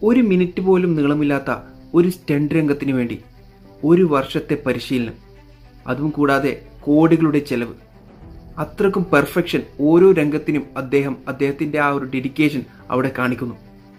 ഒരു മിനിറ്റ് പോലും നീളമില്ലാത്ത ഒരു സ്റ്റണ്ട് രംഗത്തിന് വേണ്ടി ഒരു വർഷത്തെ പരിശീലനം അതും കൂടാതെ കോടികളുടെ ചെലവ് അത്രക്കും പെർഫെക്ഷൻ ഓരോ രംഗത്തിനും അദ്ദേഹം അദ്ദേഹത്തിന്റെ ആ ഒരു ഡെഡിക്കേഷൻ അവിടെ കാണിക്കുന്നു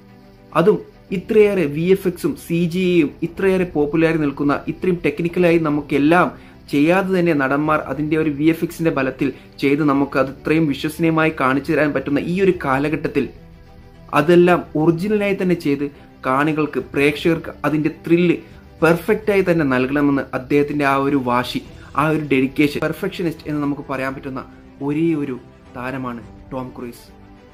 അതും ഇത്രയേറെ വി എഫ് എക്സും സി ജി യും ഇത്രയേറെ പോപ്പുലറായി നിൽക്കുന്ന ഇത്രയും ടെക്നിക്കലായി നമുക്കെല്ലാം ചെയ്യാതെ തന്നെ നടന്മാർ അതിന്റെ ഒരു വി എഫ് എക്സിന്റെ ബലത്തിൽ ചെയ്ത് നമുക്ക് അത് ഇത്രയും വിശ്വസനീയമായി കാണിച്ചു തരാൻ പറ്റുന്ന ഈ ഒരു കാലഘട്ടത്തിൽ അതെല്ലാം ഒറിജിനലായി തന്നെ ചെയ്ത് കാണികൾക്ക് പ്രേക്ഷകർക്ക് അതിന്റെ ത്രില്ല് പെർഫെക്റ്റായി തന്നെ നൽകണമെന്ന് അദ്ദേഹത്തിന്റെ ആ ഒരു വാശി ആ ഒരു ഡെഡിക്കേഷൻ പെർഫെക്ഷനിസ്റ്റ് എന്ന് നമുക്ക് പറയാൻ പറ്റുന്ന ഒരേ ഒരു താരമാണ് ടോം ക്രൂയിസ്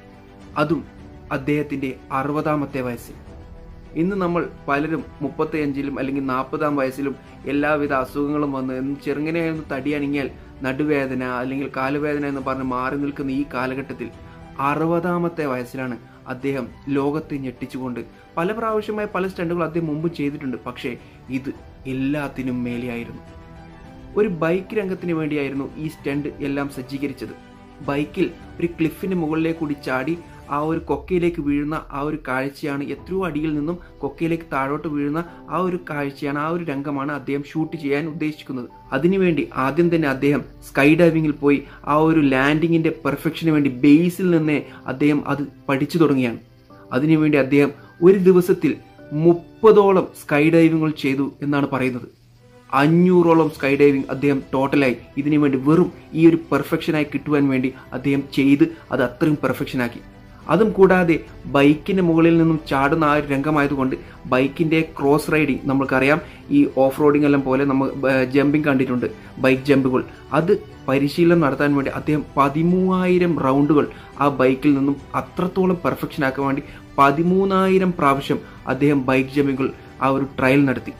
അതും അദ്ദേഹത്തിന്റെ അറുപതാമത്തെ വയസ്സിൽ ഇന്ന് നമ്മൾ പലരും മുപ്പത്തിയഞ്ചിലും അല്ലെങ്കിൽ നാൽപ്പതാം വയസ്സിലും എല്ലാവിധ അസുഖങ്ങളും വന്ന് എന്ന് ചെറുങ്ങനെ ഒന്ന് തടിയണിങ്ങിയാൽ നടുവേദന അല്ലെങ്കിൽ കാലുവേദന എന്ന് പറഞ്ഞ് മാറി നിൽക്കുന്ന ഈ കാലഘട്ടത്തിൽ അറുപതാമത്തെ വയസ്സിലാണ് അദ്ദേഹം ലോകത്തെ ഞെട്ടിച്ചുകൊണ്ട് പല പ്രാവശ്യമായി പല സ്റ്റണ്ടുകൾ അദ്ദേഹം മുമ്പ് ചെയ്തിട്ടുണ്ട് പക്ഷേ ഇത് എല്ലാത്തിനും മേലെയായിരുന്നു ഒരു ബൈക്ക് രംഗത്തിന് വേണ്ടിയായിരുന്നു ഈ സ്റ്റണ്ട് എല്ലാം സജ്ജീകരിച്ചത് ബൈക്കിൽ ഒരു ക്ലിഫിന് മുകളിലേക്ക് കൂടി ചാടി ആ ഒരു കൊക്കയിലേക്ക് വീഴുന്ന ആ ഒരു കാഴ്ചയാണ് എത്രയോ അടിയിൽ നിന്നും കൊക്കയിലേക്ക് താഴോട്ട് വീഴുന്ന ആ ഒരു കാഴ്ചയാണ് ആ ഒരു രംഗമാണ് അദ്ദേഹം ഷൂട്ട് ചെയ്യാൻ ഉദ്ദേശിക്കുന്നത് അതിനുവേണ്ടി ആദ്യം തന്നെ അദ്ദേഹം സ്കൈ ഡൈവിങ്ങിൽ പോയി ആ ഒരു ലാൻഡിങ്ങിന്റെ പെർഫെക്ഷന് വേണ്ടി ബേസിൽ നിന്നേ അദ്ദേഹം അത് പഠിച്ചു തുടങ്ങിയാണ് അതിനുവേണ്ടി അദ്ദേഹം ഒരു ദിവസത്തിൽ മുപ്പതോളം സ്കൈ ഡൈവിങ്ങുകൾ ചെയ്തു എന്നാണ് പറയുന്നത് അഞ്ഞൂറോളം സ്കൈ ഡൈവിംഗ് അദ്ദേഹം ടോട്ടലായി ഇതിനു വേണ്ടി വെറും ഈ ഒരു പെർഫെക്ഷനായി കിട്ടുവാൻ വേണ്ടി അദ്ദേഹം ചെയ്ത് അത് അത്രയും പെർഫെക്ഷനാക്കി അതും കൂടാതെ ബൈക്കിന്റെ മുകളിൽ നിന്നും ചാടുന്ന ആ ഒരു രംഗമായതുകൊണ്ട് ബൈക്കിന്റെ ക്രോസ് റൈഡിങ് നമ്മൾക്കറിയാം ഈ ഓഫ് റോഡിംഗ് എല്ലാം പോലെ നമ്മൾ ജമ്പിങ് കണ്ടിട്ടുണ്ട് ബൈക്ക് ജമ്പുകൾ അത് പരിശീലനം നടത്താൻ വേണ്ടി അദ്ദേഹം പതിമൂവായിരം റൗണ്ടുകൾ ആ ബൈക്കിൽ നിന്നും അത്രത്തോളം പെർഫെക്ഷൻ ആക്കാൻ വേണ്ടി പതിമൂന്നായിരം പ്രാവശ്യം അദ്ദേഹം ബൈക്ക് ജമ്പിങ്ങുകൾ ആ ഒരു ട്രയൽ നടത്തി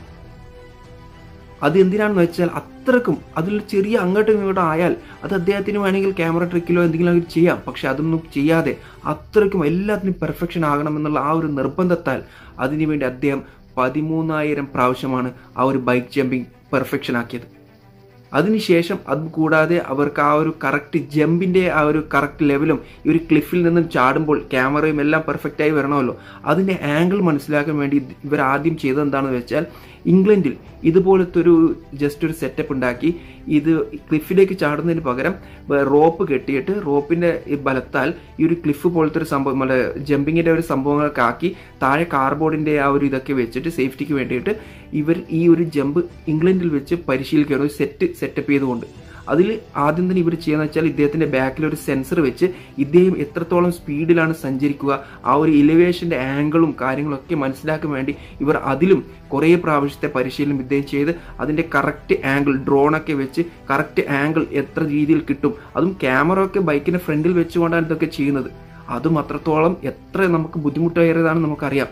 അത് എന്തിനാണെന്ന് വെച്ചാൽ അത്രക്കും അതിൽ ചെറിയ അങ്ങോട്ടും ഇങ്ങോട്ടും ആയാൽ അത് അദ്ദേഹത്തിന് വേണമെങ്കിൽ ക്യാമറ ട്രിക്കിലോ എന്തെങ്കിലും ഒക്കെ ചെയ്യാം പക്ഷെ അതൊന്നും ചെയ്യാതെ അത്രയ്ക്കും എല്ലാത്തിനും പെർഫെക്ഷൻ ആകണമെന്നുള്ള ആ ഒരു നിർബന്ധത്താൽ അതിനുവേണ്ടി അദ്ദേഹം പതിമൂന്നായിരം പ്രാവശ്യമാണ് ആ ഒരു ബൈക്ക് ജമ്പിങ് പെർഫെക്ഷൻ ആക്കിയത് അതിനുശേഷം അത് കൂടാതെ അവർക്ക് ആ ഒരു കറക്റ്റ് ജമ്പിന്റെ ആ ഒരു കറക്റ്റ് ലെവലും ഈ ഒരു ക്ലിഫിൽ നിന്നും ചാടുമ്പോൾ ക്യാമറയും എല്ലാം പെർഫെക്റ്റ് ആയി വരണമല്ലോ അതിന്റെ ആംഗിൾ മനസ്സിലാക്കാൻ വേണ്ടി ഇവർ ആദ്യം ചെയ്തത് എന്താണെന്ന് വെച്ചാൽ ഇംഗ്ലണ്ടിൽ ഇതുപോലത്തെ ഒരു ജസ്റ്റ് ഒരു സെറ്റപ്പ് ഉണ്ടാക്കി ഇത് ക്ലിഫിലേക്ക് ചാടുന്നതിന് പകരം റോപ്പ് കെട്ടിയിട്ട് റോപ്പിന്റെ ബലത്താൽ ഈ ഒരു ക്ലിഫ് പോലത്തെ ഒരു സംഭവം നമ്മുടെ ജമ്പിങ്ങിന്റെ ഒരു സംഭവങ്ങളൊക്കെ ആക്കി താഴെ കാർബോർഡിന്റെ ആ ഒരു ഇതൊക്കെ വെച്ചിട്ട് സേഫ്റ്റിക്ക് വേണ്ടിയിട്ട് ഇവർ ഈ ഒരു ജമ്പ് ഇംഗ്ലണ്ടിൽ വെച്ച് പരിശീലിക്കുകയാണ് ഒരു സെറ്റ് സെറ്റപ്പ് ചെയ്തുകൊണ്ട് അതിൽ ആദ്യം തന്നെ ഇവർ ചെയ്യുന്ന വെച്ചാൽ ഇദ്ദേഹത്തിന്റെ ബാക്കിൽ ഒരു സെൻസർ വെച്ച് ഇദ്ദേഹം എത്രത്തോളം സ്പീഡിലാണ് സഞ്ചരിക്കുക ആ ഒരു ഇലവേഷന്റെ ആംഗിളും കാര്യങ്ങളൊക്കെ മനസ്സിലാക്കാൻ വേണ്ടി ഇവർ അതിലും കുറേ പ്രാവശ്യത്തെ പരിശീലനം ഇദ്ദേഹം ചെയ്ത് അതിന്റെ കറക്റ്റ് ആംഗിൾ ഡ്രോണൊക്കെ വെച്ച് കറക്റ്റ് ആംഗിൾ എത്ര രീതിയിൽ കിട്ടും അതും ക്യാമറ ഒക്കെ ബൈക്കിന്റെ ഫ്രണ്ടിൽ വെച്ചുകൊണ്ടാണ് ഇതൊക്കെ ചെയ്യുന്നത് അതും അത്രത്തോളം എത്ര നമുക്ക് ബുദ്ധിമുട്ടേറിയതാണെന്ന് നമുക്കറിയാം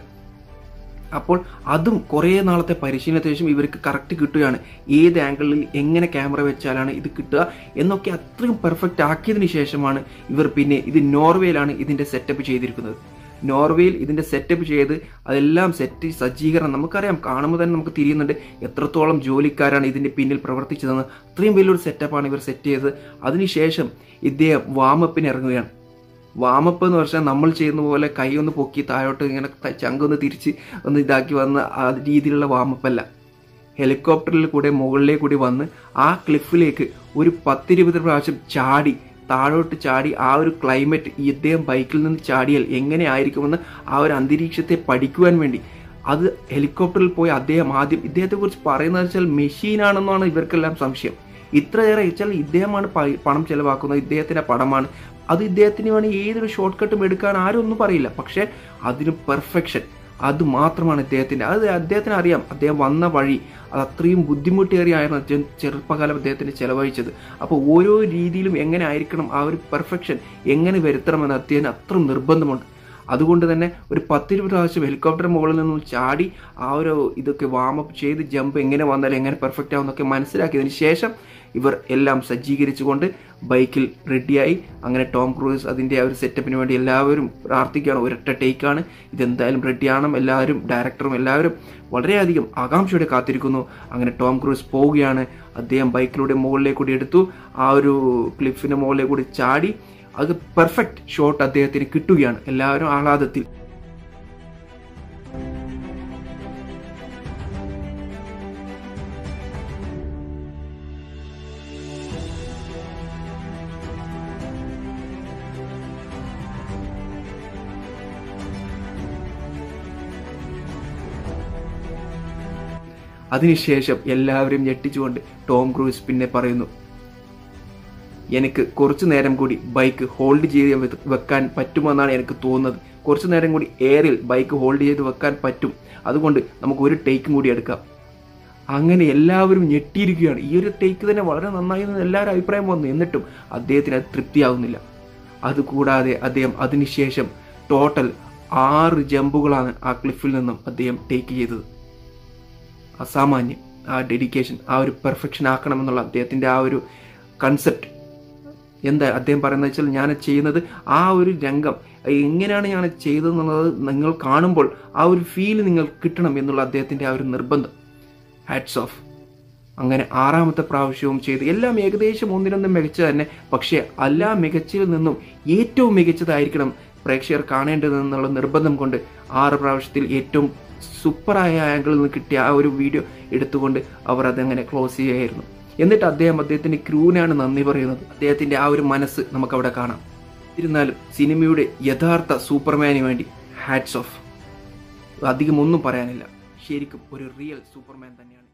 അപ്പോൾ അതും കുറേ നാളത്തെ പരിശീലനത്തിന് ശേഷം ഇവർക്ക് കറക്റ്റ് കിട്ടുകയാണ് ഏത് ആംഗിളിൽ എങ്ങനെ ക്യാമറ വെച്ചാലാണ് ഇത് കിട്ടുക എന്നൊക്കെ അത്രയും പെർഫെക്റ്റ് ആക്കിയതിന് ശേഷമാണ് ഇവർ പിന്നെ ഇത് നോർവേയിലാണ് ഇതിന്റെ സെറ്റപ്പ് ചെയ്തിരിക്കുന്നത് നോർവേയിൽ ഇതിന്റെ സെറ്റപ്പ് ചെയ്ത് അതെല്ലാം സെറ്റ് സജ്ജീകരണം നമുക്കറിയാം കാണുമ്പോൾ തന്നെ നമുക്ക് തിരിയുന്നുണ്ട് എത്രത്തോളം ജോലിക്കാരാണ് ഇതിന്റെ പിന്നിൽ പ്രവർത്തിച്ചതെന്ന് അത്രയും വലിയൊരു സെറ്റപ്പാണ് ഇവർ സെറ്റ് ചെയ്തത് അതിനുശേഷം ഇദ്ദേഹം വാമപ്പിന് ഇറങ്ങുകയാണ് വാമപ്പ് എന്ന് പറഞ്ഞാൽ നമ്മൾ ചെയ്യുന്ന പോലെ കൈ ഒന്ന് പൊക്കി താഴോട്ട് ഇങ്ങനെ ചങ്കൊന്ന് തിരിച്ച് ഒന്ന് ഇതാക്കി വന്ന ആ രീതിയിലുള്ള വാമപ്പല്ല ഹെലികോപ്റ്ററിൽ കൂടെ മുകളിലേക്ക് കൂടി വന്ന് ആ ക്ലിഫിലേക്ക് ഒരു പത്തിരുപത് പ്രാവശ്യം ചാടി താഴോട്ട് ചാടി ആ ഒരു ക്ലൈമറ്റ് ഈ ഇദ്ദേഹം ബൈക്കിൽ നിന്ന് ചാടിയാൽ എങ്ങനെ ആയിരിക്കുമെന്ന് ആ ഒരു അന്തരീക്ഷത്തെ പഠിക്കുവാൻ വേണ്ടി അത് ഹെലികോപ്റ്ററിൽ പോയി അദ്ദേഹം ആദ്യം ഇദ്ദേഹത്തെ കുറിച്ച് പറയുന്നത് വെച്ചാൽ മെഷീനാണെന്നാണ് ഇവർക്കെല്ലാം സംശയം ഇത്രയേറെ വെച്ചാൽ ഇദ്ദേഹമാണ് പണം ചെലവാക്കുന്നത് ഇദ്ദേഹത്തിന്റെ പടമാണ് അത് ഇദ്ദേഹത്തിന് വേണ്ടി ഏതൊരു ഷോർട്ട് കട്ടും എടുക്കാൻ ആരും ഒന്നും പറയില്ല പക്ഷെ അതിന് പെർഫെക്ഷൻ അത് മാത്രമാണ് ഇദ്ദേഹത്തിന്റെ അത് അദ്ദേഹത്തിന് അറിയാം അദ്ദേഹം വന്ന വഴി അത് അത്രയും ബുദ്ധിമുട്ടേറിയായിരുന്നു അദ്ദേഹം ചെറുപ്പകാലം അദ്ദേഹത്തിന് ചെലവഴിച്ചത് അപ്പോൾ ഓരോ രീതിയിലും എങ്ങനെ ആയിരിക്കണം ആ ഒരു പെർഫെക്ഷൻ എങ്ങനെ വരുത്തണമെന്ന് അദ്ദേഹത്തിന് അത്ര നിർബന്ധമുണ്ട് അതുകൊണ്ട് തന്നെ ഒരു പത്തിരുപത് പ്രാവശ്യം ഹെലികോപ്റ്റർ മുകളിൽ നിന്നും ചാടി ആ ഒരു ഇതൊക്കെ വാമപ്പ് ചെയ്ത് ജമ്പ് എങ്ങനെ വന്നാൽ എങ്ങനെ പെർഫെക്റ്റ് ആവുമെന്നൊക്കെ മനസ്സിലാക്കിയതിന് ശേഷം ഇവർ എല്ലാം സജ്ജീകരിച്ചുകൊണ്ട് ബൈക്കിൽ റെഡിയായി അങ്ങനെ ടോം ക്രൂസ് അതിൻ്റെ ആ ഒരു സെറ്റപ്പിന് വേണ്ടി എല്ലാവരും പ്രാർത്ഥിക്കുകയാണ് ഒരൊറ്റ ടേക്കാണ് ഇതെന്തായാലും റെഡിയാണം എല്ലാവരും ഡയറക്ടറും എല്ലാവരും വളരെയധികം ആകാംക്ഷയോടെ കാത്തിരിക്കുന്നു അങ്ങനെ ടോം ക്രൂസ് പോവുകയാണ് അദ്ദേഹം ബൈക്കിലൂടെ മുകളിലേക്ക് കൂടി എടുത്തു ആ ഒരു ക്ലിഫിന് മുകളിലേക്ക് കൂടി ചാടി അത് പെർഫെക്റ്റ് ഷോട്ട് അദ്ദേഹത്തിന് കിട്ടുകയാണ് എല്ലാവരും ആഹ്ലാദത്തിൽ അതിനുശേഷം എല്ലാവരും ഞെട്ടിച്ചുകൊണ്ട് ടോം ക്രൂസ് പിന്നെ പറയുന്നു എനിക്ക് കുറച്ചു നേരം കൂടി ബൈക്ക് ഹോൾഡ് ചെയ്ത് വെ- വെക്കാൻ പറ്റുമെന്നാണ് എനിക്ക് തോന്നുന്നത് കുറച്ചു നേരം കൂടി എയറിൽ ബൈക്ക് ഹോൾഡ് ചെയ്ത് വെക്കാൻ പറ്റും അതുകൊണ്ട് നമുക്ക് ഒരു ടേക്കും കൂടി എടുക്കാം അങ്ങനെ എല്ലാവരും ഞെട്ടിയിരിക്കുകയാണ് ഈ ഒരു ടേക്ക് തന്നെ വളരെ നന്നായി എന്ന് എല്ലാവരും അഭിപ്രായം വന്നു എന്നിട്ടും അദ്ദേഹത്തിന് അത് തൃപ്തിയാവുന്നില്ല അതുകൂടാതെ അദ്ദേഹം അതിനുശേഷം ടോട്ടൽ ആറ് ജമ്പുകളാണ് ആ ക്ലിഫിൽ നിന്നും അദ്ദേഹം ടേക്ക് ചെയ്തത് അസാമാന്യം ആ ഡെഡിക്കേഷൻ ആ ഒരു പെർഫെക്ഷൻ ആക്കണമെന്നുള്ള അദ്ദേഹത്തിൻ്റെ ആ ഒരു കൺസെപ്റ്റ് എന്താ അദ്ദേഹം പറയുന്നത് വെച്ചാൽ ഞാൻ ചെയ്യുന്നത് ആ ഒരു രംഗം എങ്ങനെയാണ് ഞാൻ ചെയ്തതെന്നുള്ളത് നിങ്ങൾ കാണുമ്പോൾ ആ ഒരു ഫീൽ നിങ്ങൾ കിട്ടണം എന്നുള്ള അദ്ദേഹത്തിൻ്റെ ആ ഒരു നിർബന്ധം ഹാറ്റ്സ് ഓഫ് അങ്ങനെ ആറാമത്തെ പ്രാവശ്യവും ചെയ്ത് എല്ലാം ഏകദേശം ഒന്നിനൊന്നും മികച്ച തന്നെ പക്ഷേ എല്ലാ മികച്ചതിൽ നിന്നും ഏറ്റവും മികച്ചതായിരിക്കണം പ്രേക്ഷകർ കാണേണ്ടതെന്നുള്ള നിർബന്ധം കൊണ്ട് ആറ് പ്രാവശ്യത്തിൽ ഏറ്റവും സൂപ്പറായ ആംഗിളിൽ നിന്ന് കിട്ടിയ ആ ഒരു വീഡിയോ എടുത്തുകൊണ്ട് അവർ അതങ്ങനെ ക്ലോസ് ചെയ്യുകയായിരുന്നു എന്നിട്ട് അദ്ദേഹം അദ്ദേഹത്തിന്റെ ക്രൂവിനാണ് നന്ദി പറയുന്നത് അദ്ദേഹത്തിന്റെ ആ ഒരു മനസ്സ് നമുക്കവിടെ കാണാം എന്നിരുന്നാലും സിനിമയുടെ യഥാർത്ഥ സൂപ്പർമാന് വേണ്ടി ഹാറ്റ്സ് ഓഫ് അധികം ഒന്നും പറയാനില്ല ശരിക്കും ഒരു റിയൽ സൂപ്പർമാൻ തന്നെയാണ്